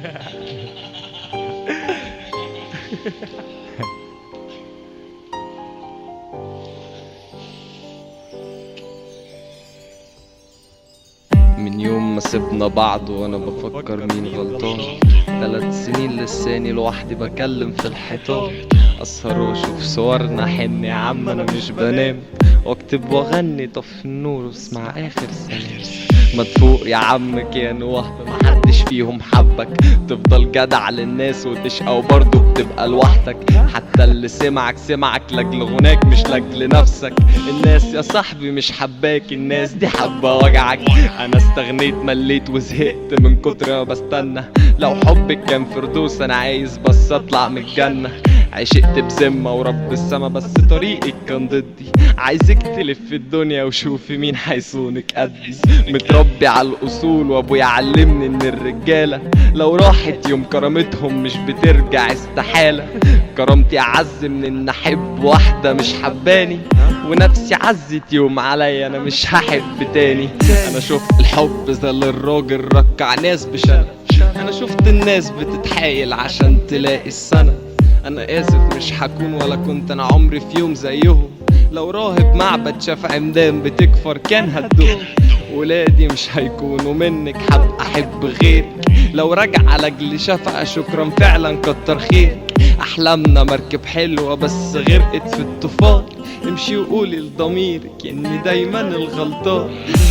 من يوم ما سبنا بعض وانا بفكر مين غلطان تلات سنين لساني لوحدي بكلم في الحيطان اسهر واشوف صورنا حن يا عم انا مش بنام واكتب واغني طفي النور واسمع اخر سلام ما تفوق يا عم كان وهم محدش فيهم حبك تفضل جدع للناس وتشقى وبرضه بتبقى لوحدك حتى اللي سمعك سمعك لاجل غناك مش لاجل نفسك الناس يا صاحبي مش حباك الناس دي حبة وجعك انا استغنيت مليت وزهقت من كتر ما بستنى لو حبك كان فردوس انا عايز بس اطلع من الجنة عشقت بذمة ورب السما بس طريقك كان ضدي عايزك تلف الدنيا وشوفي مين هيصونك قدي متربي على الاصول وابويا علمني ان الرجالة لو راحت يوم كرامتهم مش بترجع استحالة كرامتي اعز من ان احب واحدة مش حباني ونفسي عزت يوم عليا انا مش هحب تاني انا شفت الحب زي اللي الراجل ركع ناس بشنب انا شفت الناس بتتحايل عشان تلاقي السنة انا اسف مش هكون ولا كنت انا عمري في يوم زيهم لو راهب معبد شاف عمدان بتكفر كان هدهم ولادي مش هيكونوا منك حب احب غيرك لو رجع لاجل شفقة شكرا فعلا كتر خيرك احلامنا مركب حلوة بس غرقت في الطوفان امشي وقولي لضميرك اني دايما الغلطان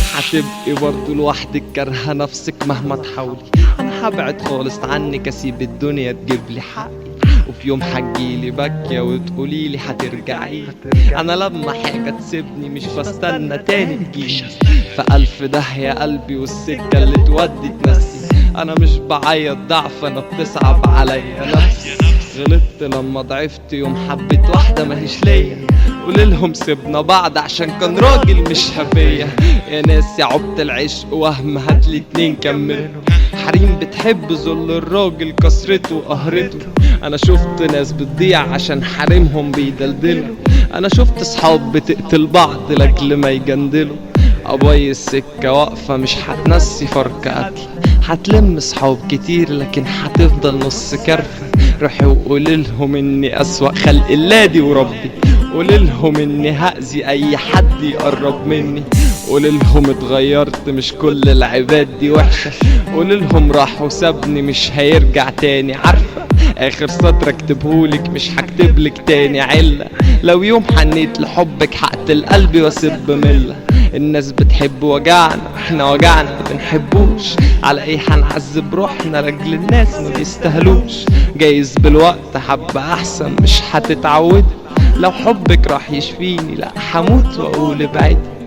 هتبقي برضه لوحدك كارهة نفسك مهما تحاولي انا هبعد خالص عنك اسيب الدنيا تجيب لي حقي وفي يوم هتجيلي باكية وتقوليلي هترجعي انا لما حاجة تسيبني مش بستنى تاني تجيلي فألف ده يا قلبي والسكة اللي تودي تنسي انا مش بعيط ضعف انا بتصعب عليا نفسي غلطت لما ضعفت يوم حبيت واحدة ماهيش ليا قوليلهم سيبنا بعض عشان كان راجل مش هفية يا ناس يا عبط العشق وهم هاتلي اتنين كملوا حريم بتحب ذل الراجل كسرته وقهرته انا شفت ناس بتضيع عشان حريمهم بيدلدلوا انا شفت صحاب بتقتل بعض لاجل ما يجندلوا ابوي السكة واقفة مش هتنسي فرق قتل هتلم صحاب كتير لكن هتفضل نص كرفة روحي وقولي لهم اني اسوأ خلق الله دي وربي قولي لهم اني هأذي اي حد يقرب مني قولي لهم اتغيرت مش كل العباد دي وحشة قولي لهم راح وسابني مش هيرجع تاني عارفة اخر سطر اكتبهولك مش هكتبلك تاني علة لو يوم حنيت لحبك هقتل قلبي واسب ملة الناس بتحب وجعنا احنا وجعنا ما بنحبوش على ايه هنعذب روحنا لاجل الناس ما بيستاهلوش جايز بالوقت حبة احسن مش هتتعودي لو حبك راح يشفيني لا هموت واقول ابعدي